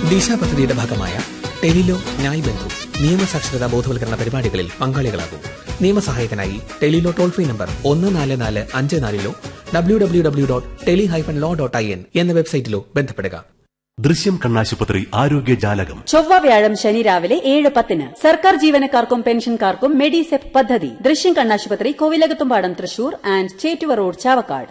ദിശ പദ്ധതിയുടെ ഭാഗമായ ടെലിലോ ന്യായ് ബന്ധു നിയമസാക്ഷരതാ ബോധവൽക്കരണ പരിപാടികളിൽ പങ്കാളികളാകും നിയമസഹായത്തിനായി ടെലിലോ ടോൾ ഫ്രീ നമ്പർ ഒന്ന് നാല് നാല് അഞ്ച് നാലിലോ W W W dot tele hyphen law dot I N എന്ന വെബ്സൈറ്റിലോ ബന്ധപ്പെടുക ദൃശ്യം കണ്ണാശുപത്രി ആരോഗ്യ ജാലകം ചൊവ്വ വ്യാഴം ശനി രാവിലെ ഏഴ് പത്തിന് സർക്കാർ ജീവനക്കാർക്കും പെൻഷൻകാർക്കും മെഡിസെപ് പദ്ധതി ദൃശ്യം കണ്ണാശുപത്രി കോവിലകത്തുംപാടം തൃശൂർ ആൻഡ് ചേറ്റുവ റോഡ് ചാവക്കാട്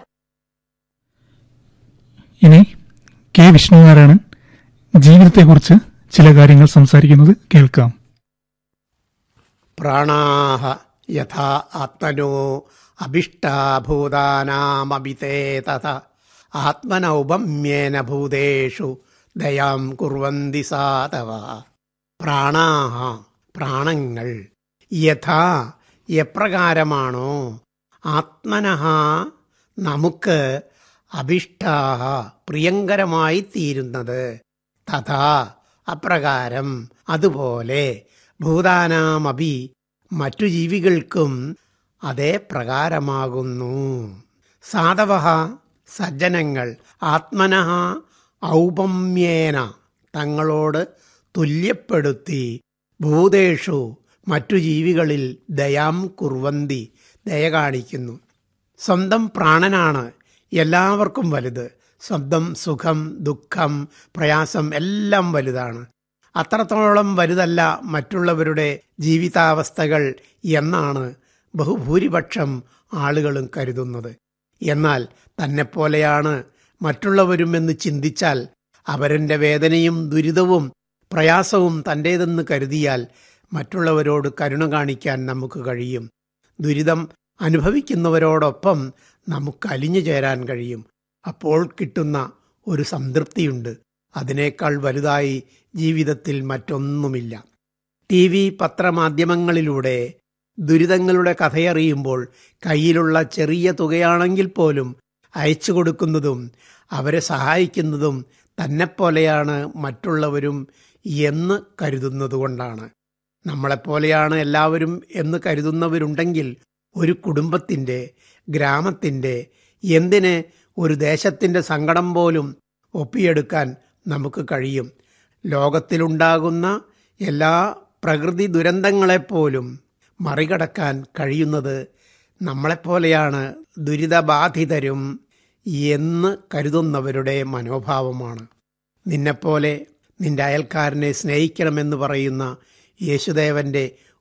ഇനി കെ വിഷ്ണുനാരായണൻ ജീവിതത്തെക്കുറിച്ച് ചില കാര്യങ്ങൾ സംസാരിക്കുന്നത് കേൾക്കാം പ്രാണാഹ യഥാ ആത്മനോ അഭിഷ്ടാഭൂതാനാമഭിതേ തഥ ആത്മനൗപമ്യേന ഭൂതേഷു ദയാം കുർവന്തി സാതവ പ്രാണാഹ പ്രാണങ്ങൾ യഥാ എപ്രകാരമാണോ ആത്മനഃ നമുക്ക് അഭിഷ്ടാഹ പ്രിയങ്കരമായി തീരുന്നത് തഥാ അപ്രകാരം അതുപോലെ ഭൂതാനാമഭി മറ്റു ജീവികൾക്കും അതേ പ്രകാരമാകുന്നു സാധവ സജ്ജനങ്ങൾ ആത്മനഃ ഔപമ്യേന തങ്ങളോട് തുല്യപ്പെടുത്തി ഭൂതേഷു മറ്റു ജീവികളിൽ ദയാം കുർവന്തി ദയ കാണിക്കുന്നു സ്വന്തം പ്രാണനാണ് എല്ലാവർക്കും വലുത് സ്വന്തം സുഖം ദുഃഖം പ്രയാസം എല്ലാം വലുതാണ് അത്രത്തോളം വലുതല്ല മറ്റുള്ളവരുടെ ജീവിതാവസ്ഥകൾ എന്നാണ് ബഹുഭൂരിപക്ഷം ആളുകളും കരുതുന്നത് എന്നാൽ തന്നെപ്പോലെയാണ് മറ്റുള്ളവരുമെന്ന് ചിന്തിച്ചാൽ അവരൻ്റെ വേദനയും ദുരിതവും പ്രയാസവും തൻ്റേതെന്ന് കരുതിയാൽ മറ്റുള്ളവരോട് കരുണ കാണിക്കാൻ നമുക്ക് കഴിയും ദുരിതം അനുഭവിക്കുന്നവരോടൊപ്പം നമുക്ക് അലിഞ്ഞു ചേരാൻ കഴിയും അപ്പോൾ കിട്ടുന്ന ഒരു സംതൃപ്തിയുണ്ട് അതിനേക്കാൾ വലുതായി ജീവിതത്തിൽ മറ്റൊന്നുമില്ല ടി വി പത്രമാധ്യമങ്ങളിലൂടെ ദുരിതങ്ങളുടെ കഥയറിയുമ്പോൾ കയ്യിലുള്ള ചെറിയ തുകയാണെങ്കിൽ പോലും അയച്ചു കൊടുക്കുന്നതും അവരെ സഹായിക്കുന്നതും തന്നെപ്പോലെയാണ് മറ്റുള്ളവരും എന്ന് കരുതുന്നതുകൊണ്ടാണ് നമ്മളെപ്പോലെയാണ് എല്ലാവരും എന്ന് കരുതുന്നവരുണ്ടെങ്കിൽ ഒരു കുടുംബത്തിൻ്റെ ഗ്രാമത്തിൻ്റെ എന്തിന് ഒരു ദേശത്തിൻ്റെ സങ്കടം പോലും ഒപ്പിയെടുക്കാൻ നമുക്ക് കഴിയും ലോകത്തിലുണ്ടാകുന്ന എല്ലാ പ്രകൃതി ദുരന്തങ്ങളെപ്പോലും മറികടക്കാൻ കഴിയുന്നത് നമ്മളെപ്പോലെയാണ് ദുരിതബാധിതരും എന്ന് കരുതുന്നവരുടെ മനോഭാവമാണ് നിന്നെപ്പോലെ നിന്റെ അയൽക്കാരനെ സ്നേഹിക്കണമെന്ന് പറയുന്ന യേശുദേവന്റെ